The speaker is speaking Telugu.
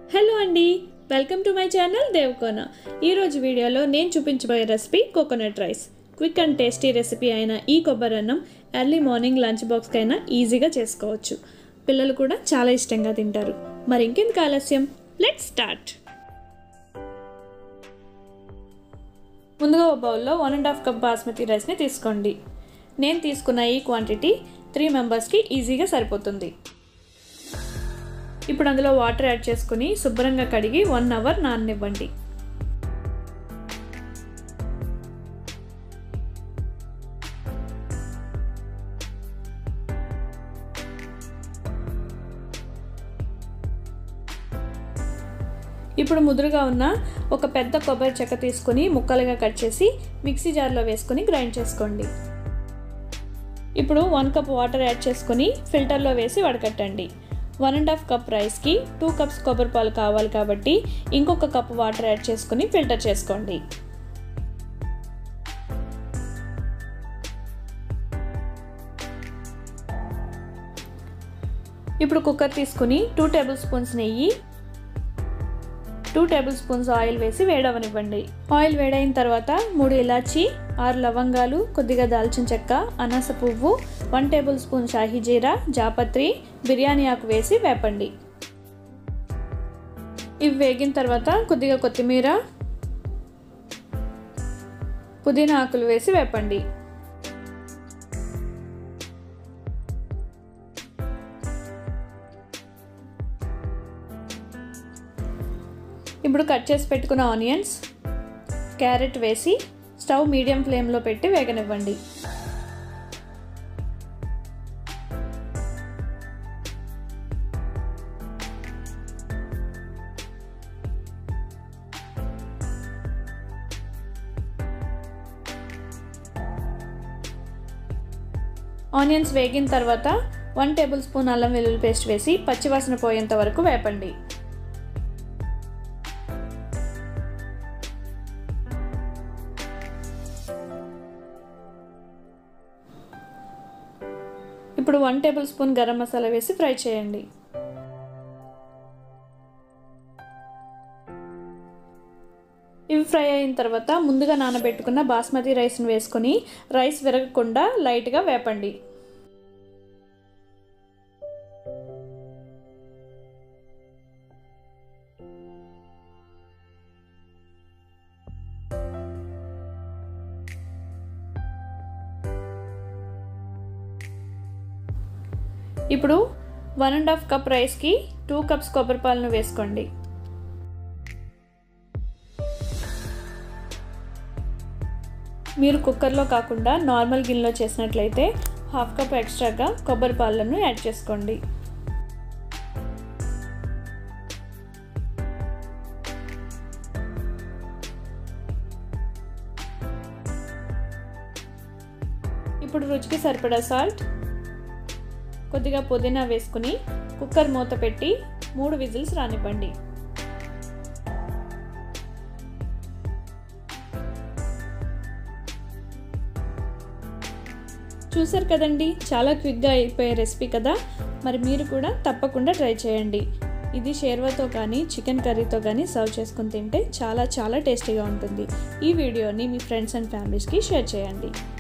హలో అండి welcome to my channel Devakona ఈరోజు వీడియోలో నేను చూపించబోయే recipe coconut rice quick and tasty recipe అయిన ఈ కొబ్బరి అన్నం ఎర్లీ మార్నింగ్ లంచ్ బాక్స్కైనా ఈజీగా చేసుకోవచ్చు పిల్లలు కూడా చాలా ఇష్టంగా తింటారు మరి ఇంకెందుకు ఆలస్యం లెట్ స్టార్ట్ ముందుగా ఒక బౌల్లో one and half cup basmati రైస్ని తీసుకోండి నేను తీసుకున్న ఈ క్వాంటిటీ త్రీ మెంబర్స్కి ఈజీగా సరిపోతుంది ఇప్పుడు అందులో వాటర్ యాడ్ చేసుకుని శుభ్రంగా కడిగి వన్ అవర్ నాననివ్వండి ఇప్పుడు ముదురుగా ఉన్న ఒక పెద్ద కొబ్బరి చెక్క తీసుకుని ముక్కలుగా కట్ చేసి మిక్సీ జార్లో వేసుకుని గ్రైండ్ చేసుకోండి ఇప్పుడు వన్ కప్ వాటర్ యాడ్ చేసుకుని ఫిల్టర్లో వేసి వడకట్టండి వన్ అండ్ హాఫ్ కప్ రైస్కి టూ కప్స్ కొబ్బరి పాలు కావాలి కాబట్టి ఇంకొక కప్ వాటర్ యాడ్ చేసుకుని ఫిల్టర్ చేసుకోండి ఇప్పుడు కుక్కర్ తీసుకుని టూ టేబుల్ స్పూన్స్ నెయ్యి టూ టేబుల్ స్పూన్స్ ఆయిల్ వేసి వేడవనివ్వండి ఆయిల్ వేడైన తర్వాత మూడు ఇలాచి ఆరు లవంగాలు కొద్దిగా దాల్చిన చెక్క అనాస పువ్వు వన్ టేబుల్ స్పూన్ షాహీ జీరా జాపత్రి బిర్యానీ ఆకు వేసి వేపండి ఇవి వేగిన తర్వాత కొద్దిగా కొత్తిమీర పుదీనా ఆకులు వేసి వేపండి ఇప్పుడు కట్ చేసి పెట్టుకున్న ఆనియన్స్ క్యారెట్ వేసి స్టవ్ మీడియం ఫ్లేమ్లో పెట్టి వేగనివ్వండి ఆనియన్స్ వేగిన తర్వాత వన్ టేబుల్ స్పూన్ అల్లం వెల్లుల్లి పేస్ట్ వేసి పచ్చివాసన పోయేంత వరకు వేపండి ఇప్పుడు one tablespoon garam masala వేసి ఫ్రై చేయండి ఇవి ఫ్రై అయిన తర్వాత ముందుగా నానబెట్టుకున్న బాస్మతి రైస్ని వేసుకొని రైస్ విరగకుండా లైట్గా వేపండి ఇప్పుడు వన్ అండ్ హాఫ్ కప్ రైస్కి టూ కప్స్ కొబ్బరి పాలను వేసుకోండి మీరు కుక్కర్లో కాకుండా నార్మల్ గిన్నెలో చేసినట్లయితే హాఫ్ కప్ ఎక్స్ట్రాగా కొబ్బరి పాలను యాడ్ చేసుకోండి ఇప్పుడు రుచికి సరిపడా సాల్ట్ కొద్దిగా పుదీనా వేసుకుని కుక్కర్ మూత పెట్టి మూడు విజిల్స్ రానివ్వండి చూసారు కదండి చాలా క్విక్గా అయిపోయే రెసిపీ కదా మరి మీరు కూడా తప్పకుండా ట్రై చేయండి ఇది షేర్వాతో కానీ చికెన్ కర్రీతో కానీ సర్వ్ చేసుకుని తింటే చాలా చాలా టేస్టీగా ఉంటుంది ఈ వీడియోని మీ ఫ్రెండ్స్ అండ్ ఫ్యామిలీస్కి షేర్ చేయండి